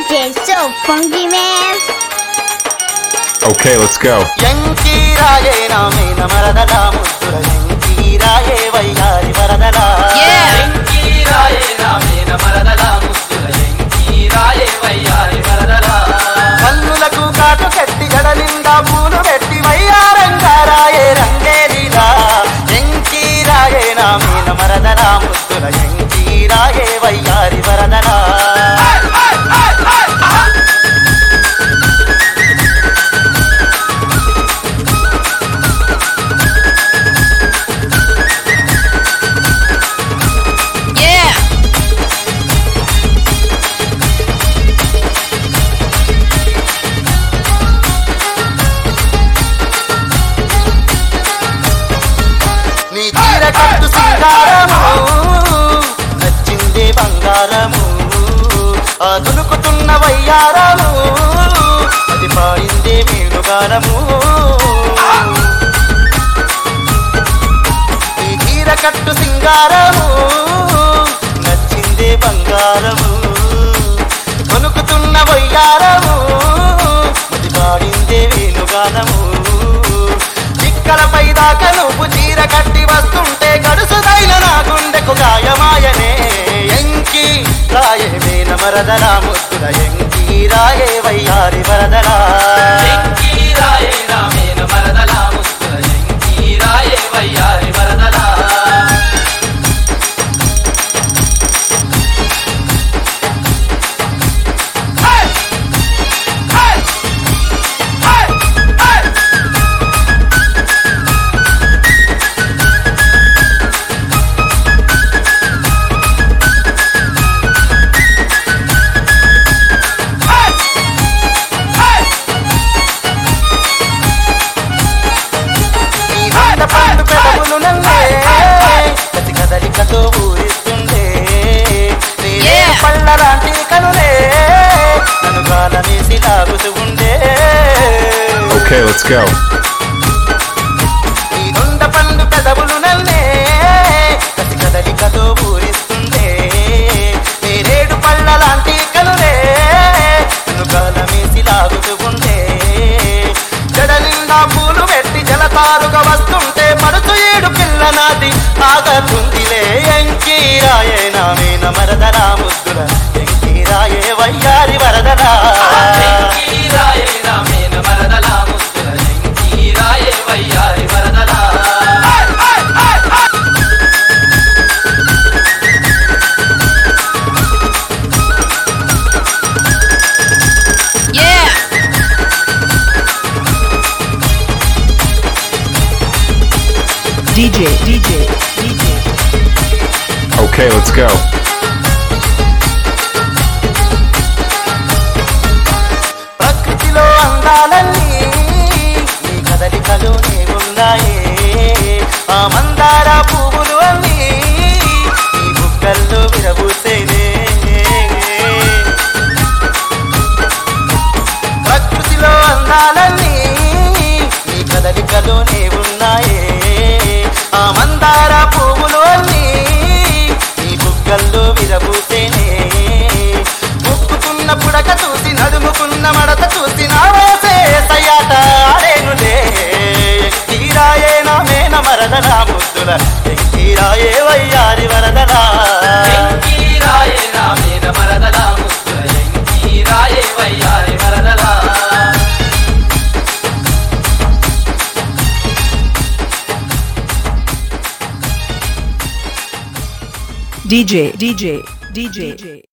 DJ so funky man. Okay, let's go. ఎంకీరాయే నామేన మరదల ముద్దుల ఎంకీరాయే వయ్యారి వరదల ఎంకీరాయే రామేన మరదల ముద్దుల ఎంకీరాయే వయ్యారి మరదల కన్నులకు కాటు కట్టి జడ నిండా పూలు పెట్టి వయ్యారంగారాయే రంగేలిలా ఎంకీరాయే నామేన మరదల ముద్దుల ఎంకీరాయే వయ్యారి వరదల నీ చీర కట్టు సింగారము నచ్చింది బంగారము ఆ దులుకుతున్న వయ్యారము అది పాడిందే వేణుగానము నీ చీర కట్టు సింగారము నచ్చిందే బంగారము కొనుకుతున్న వయ్యారము అది పాడిందే వేణుగానము చిక్కలపై దాకా నువ్వు చీర కట్టి వస్తుంటే గడుసుదైన నా గుండెకు గాయమాయనే ఎంకి రాయమేన మరదల ముద్దుల ఎంకి రాయే వయ్యారి వరదల ఎంకీరాయే రామేన మరదల ముద్దుల ఎంకీరాయే వయ్యారి మరదల నీ వంద పండు పెదవులు నన్నే కసి కదలికతో ఊరిస్తుండే నీ పళ్ళ లాంటి కనులే నన్ను గాలమేసి లాగుతూ ఉండే Okay, let's go. నీ దొండ పండు పెదవులు నన్నే కసి కదలికతో ఊరిస్తుండే నేరేడు పళ్ళ లాంటి కనులే నన్ను గాలమేసి లాగుతూ ఉండే జడ నిండా పూలు పెట్టి జలతారుగా వస్తుంటే పడుతు ఏడు పిల్ల నాది ఆగతుందిలే ఎంకీరాయే నామేన మరదలా ముద్దుల ఎంకీరాయే వయ్యారి వరదలా ఎంకీరాయే రామేన మరదల ముద్దుల ఎంకీరాయే వయ్యారి మరదల DJ, DJ, DJ. Okay, let's go. ప్రకృతిలో అందాలన్నీ నీ కదలికలోనే ఉన్నాయే ఆ మందార పువ్వులు అన్నీ నీ బుక్కల్లో విరబూసేనే ప్రకృతిలో అందాలన్నీ నీ కదలికలోనే ఉన్నాయే ఆ మందార పువ్వులు అన్నీ నీ బుగ్గల్లో విరబూసేనే ముక్కుతున్న పుడక చూసి నడుముకున్న మడత చూసి నా వేసే సయ్యాట ఆడేనులే తీరాయే నా మేన మరదలా ముద్దుల తీరాయే వయ్యారి వరదలా ఎంకీరాయే రామేన మరదల ముద్దుల ఎంకీరాయే వయ్యారి మరదల DJ, DJ, DJ.